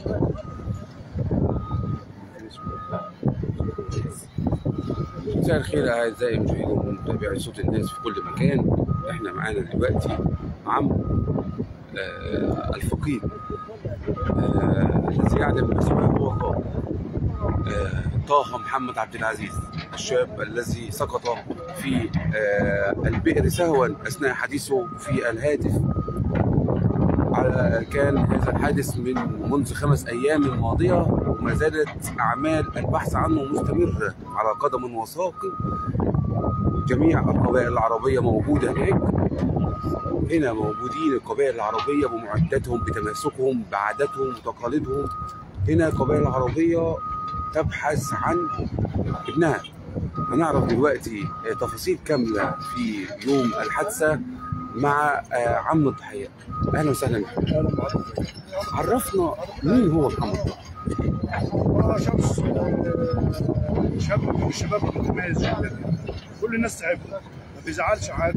مساء الخير اعزائي المشاهدين ومتابعي صوت الناس في كل مكان احنا معانا دلوقتي عم آه الفقيد آه الذي يعلم باسمه هو طه آه طه محمد عبد العزيز الشاب الذي سقط في آه البئر سهوا اثناء حديثه في الهاتف على كان هذا الحادث من منذ خمس ايام ماضيه وما زالت اعمال البحث عنه مستمره على قدم وساق جميع القبائل العربيه موجوده هناك هنا موجودين القبائل العربيه بمعداتهم بتماسكهم بعاداتهم وتقاليدهم هنا القبائل العربيه تبحث عن ابنها هنعرف دلوقتي تفاصيل كامله في يوم الحادثه مع عم الضحيه اهلا وسهلا بك اهلا بحضرتك عرفنا مين هو محمد ضحيه والله شخص آه، شاب من الشباب متميز جدا كل الناس تعبه ما بيزعلش حد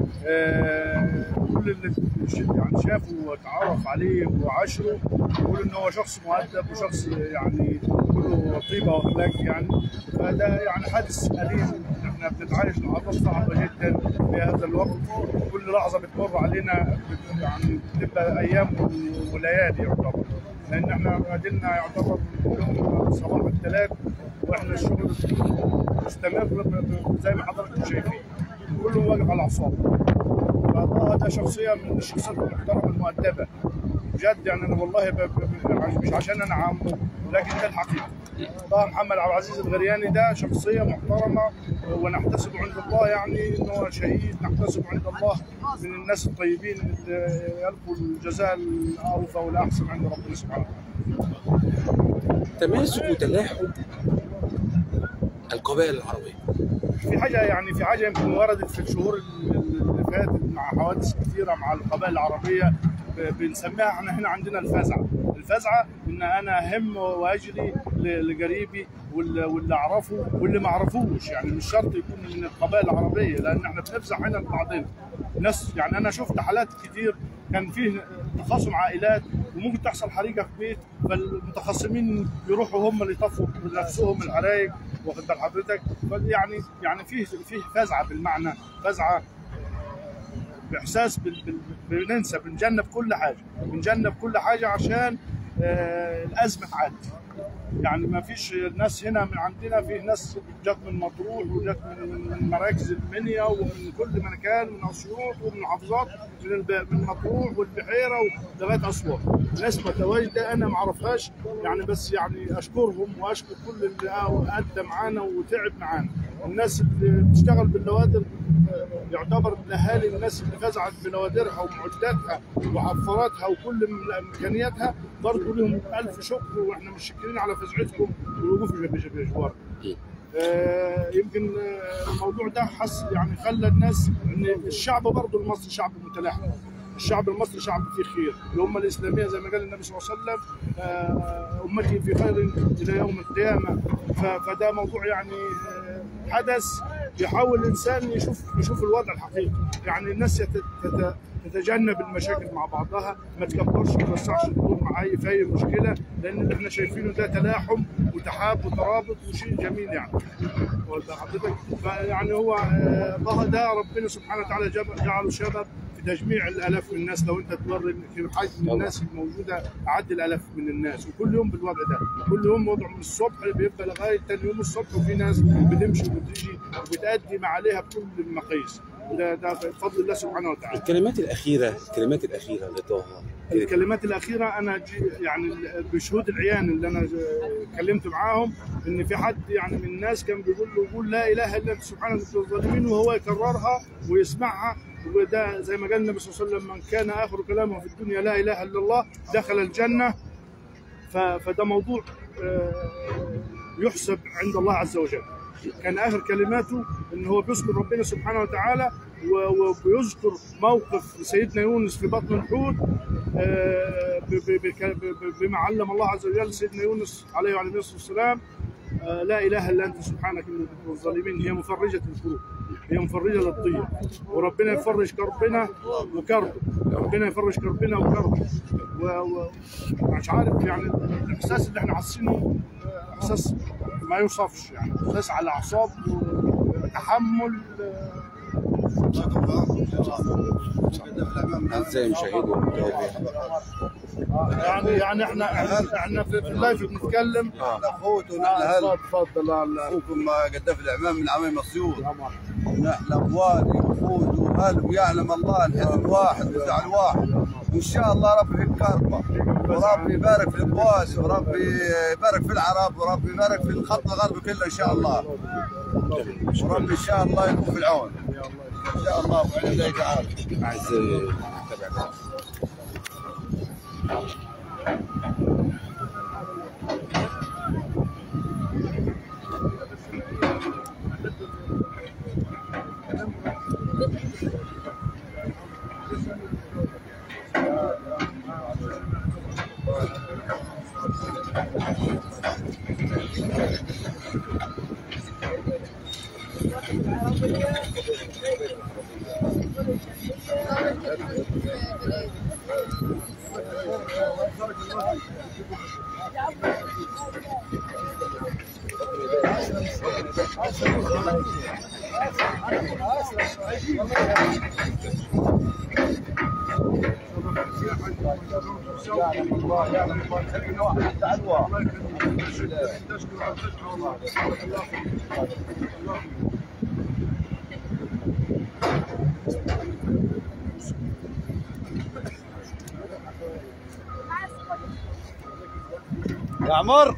آه، كل اللي ش- يعني شافه وتعرف عليه وعاشره يقول ان هو شخص مؤدب وشخص يعني كله طيبه واخلاق يعني فده يعني حادث اليم احنا بنتعايش مع ظروف صعبه جدا في هذا الوقت كل لحظه بتمر علينا بت- يعني بتبقى ايام وليالي يعتبر لان احنا قعدنا يعتبر يوم صباح الثلاث واحنا الشغل مستمر ب- ب- زي ما حضراتكم شايفين كله واقف على اعصابه فالله ده شخصيه من الشخصيات المحترمه المؤدبه بجد يعني انا والله ب... ب... ب... مش عشان انا عامه لكن ده الحقيقه طه محمد عبد العزيز الغرياني ده شخصيه محترمه ونحتسب عند الله يعني انه شهيد نحتسب عند الله من الناس الطيبين اللي يلقوا الجزاء الاوفى والاحسن عند ربنا سبحانه وتعالى تماسك وتلاحم القبائل العربيه في حاجه يعني في حاجه يمكن وردت في الشهور اللي فاتت مع حوادث كثيره مع القبائل العربيه ب- بنسميها احنا هنا عندنا الفزعه، الفزعه ان انا اهم واجري ل- لقريبي واللي واللي اعرفه واللي ما اعرفوش يعني مش شرط يكون من القبائل العربيه لان احنا بنفزع هنا لبعضنا. ناس يعني انا شفت حالات كتير كان فيه تخاصم عائلات وممكن تحصل حريقه في بيت فالمتخاصمين يروحوا هم اللي يطفوا بنفسهم الحرايق واخد بال حضرتك يعني يعني فيه فيه فزعه بالمعنى فزعه باحساس بال- بال- بننسى بنجنب كل حاجه بنجنب كل حاجه عشان آه، الازمه تعدي يعني ما فيش ناس هنا من عندنا في ناس جت من مطروح وجت من من مراكز المنيا ومن كل مكان من اسيوط ومن محافظات من الب- من مطروح والبحيره لغايه اسوان ناس متواجده انا ما اعرفهاش يعني بس يعني اشكرهم واشكر كل اللي ادى معانا وتعب معانا الناس اللي بتشتغل بالنوادر آه، يعتبر الاهالي الناس اللي فزعت بنوادرها ومعداتها وحفاراتها وكل م- امكانياتها برضه لهم الف شكر واحنا متشكرين على فزعتكم والوقوف بجوارنا. آه، يمكن آه، الموضوع ده حس يعني خلى الناس ان الشعب برضه المصري شعب متلاحم الشعب المصري شعب فيه خير الأمة الإسلامية زي ما قال النبي صلى الله عليه وسلم آه، أمتي في خير إلى يوم القيامة ف- فده موضوع يعني آه، حدث يحاول الإنسان يشوف يشوف الوضع الحقيقي يعني الناس يت- تت- تتجنب المشاكل مع بعضها ما تكبرش ما توسعش الامور مع اي في اي مشكله لان اللي احنا شايفينه ده تلاحم وتحاب وترابط وشيء جميل يعني واخد بال حضرتك فيعني هو آه، طه ده ربنا سبحانه وتعالى جاب- جعله سبب في تجميع الالاف من الناس لو انت توري في حجم الناس الموجوده عدى الالاف من الناس وكل يوم بالوضع ده كل يوم وضع من الصبح بيبقى لغايه ثاني يوم الصبح وفي ناس بتمشي وبتيجي وبتأدي ما عليها بكل المقاييس وده ده بفضل الله سبحانه وتعالى الكلمات الاخيره الكلمات الاخيره لطه الكلمات الاخيره انا جي يعني بشهود العيان اللي انا اتكلمت معاهم ان في حد يعني من الناس كان بيقول له قول لا اله الا انت سبحانك انت الظالمين وهو يكررها ويسمعها وده زي ما قال النبي صلى الله عليه وسلم من كان اخر كلامه في الدنيا لا اله الا الله دخل الجنه ف- فده موضوع آه، يحسب عند الله عز وجل كان اخر كلماته ان هو بيذكر ربنا سبحانه وتعالى و- وبيذكر موقف سيدنا يونس في بطن الحوت آه، ب- ب- بك- ب- ب- بما علم الله عز وجل سيدنا يونس عليه وعلى الصلاه والسلام آه، لا اله الا انت سبحانك اني كنت من الظالمين هي مفرجه الكروب هي مفرجه للطير وربنا يفرج كربنا وكربه ربنا يفرج كربنا وكربه و- ومش عارف يعني الاحساس اللي احنا حاسينه احساس ما يوصفش يعني احساس على اعصاب وتحمل ازاي مشاهدوا يعني يعني احنا احنا احنا في في اللايف بنتكلم اخوت آه، ونحن اتفضل اتفضل لا لا اخوكم قداف الاعمام من عمي مسيور يا مرحبا. نحن اخواني واخوت واهل ويعلم الله الحزن واحد والزعل واحد وان شاء الله ربي في الكربه وربي يبارك في البواس وربي يبارك في العرب وربي يبارك في الخط الغربي كله ان شاء الله وربي ان شاء الله يكون في العون ان شاء الله وعلى الله تعالى اعزائي نتابع يا عمر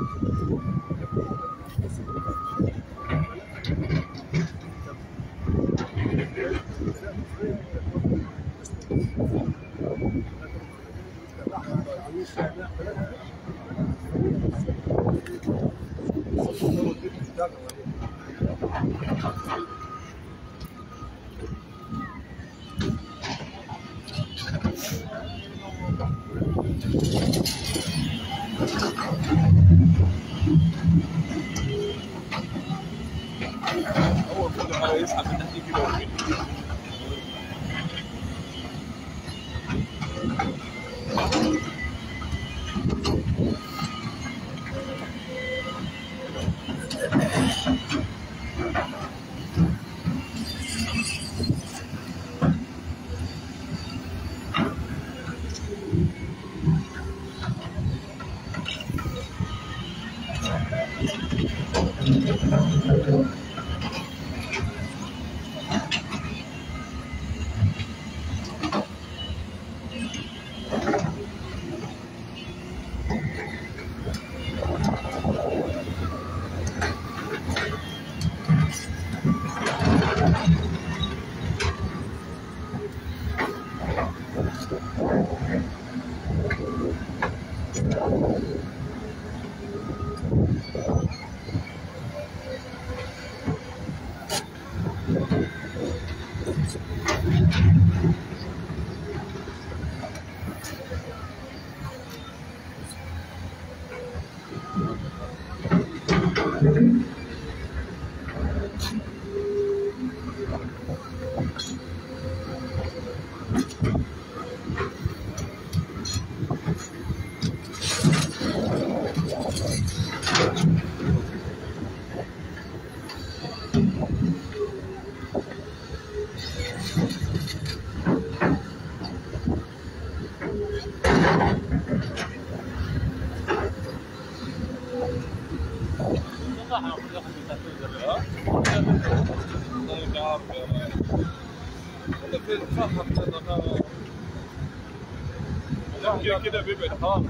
كده بيبعد خلاص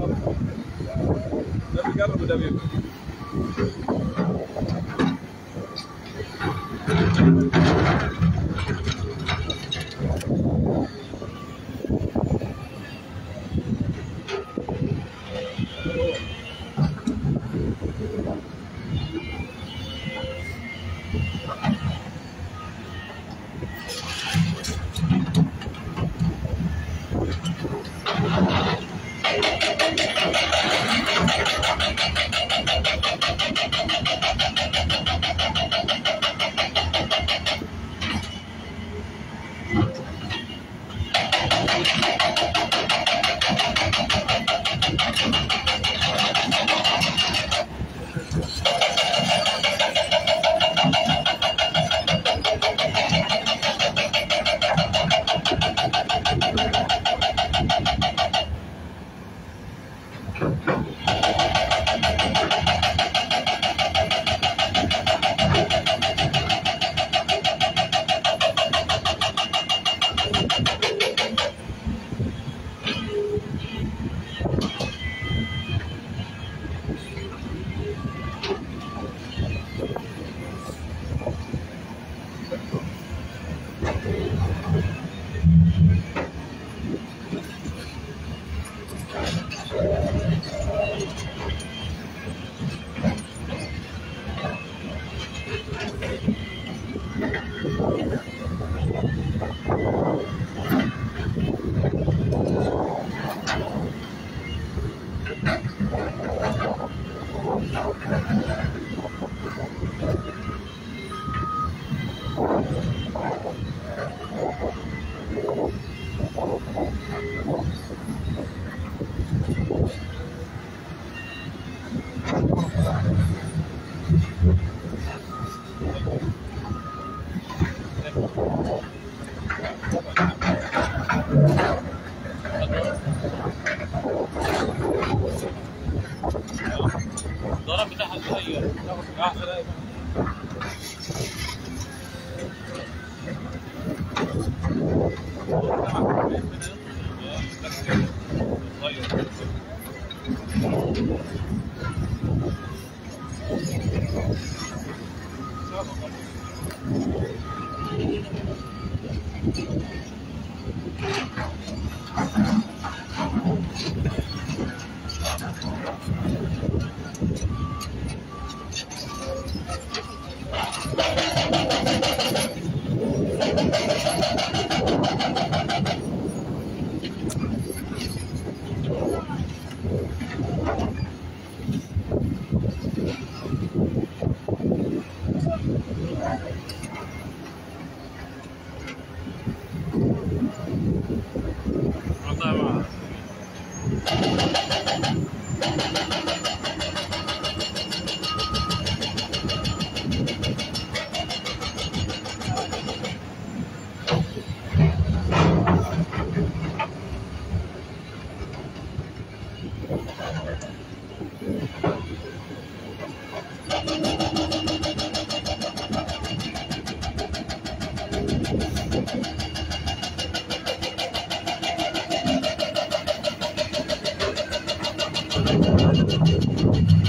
ده بيقرب وده بيبعد الضرب بتاعها اتغير احسن أيوة. اتغير. والله ما Thank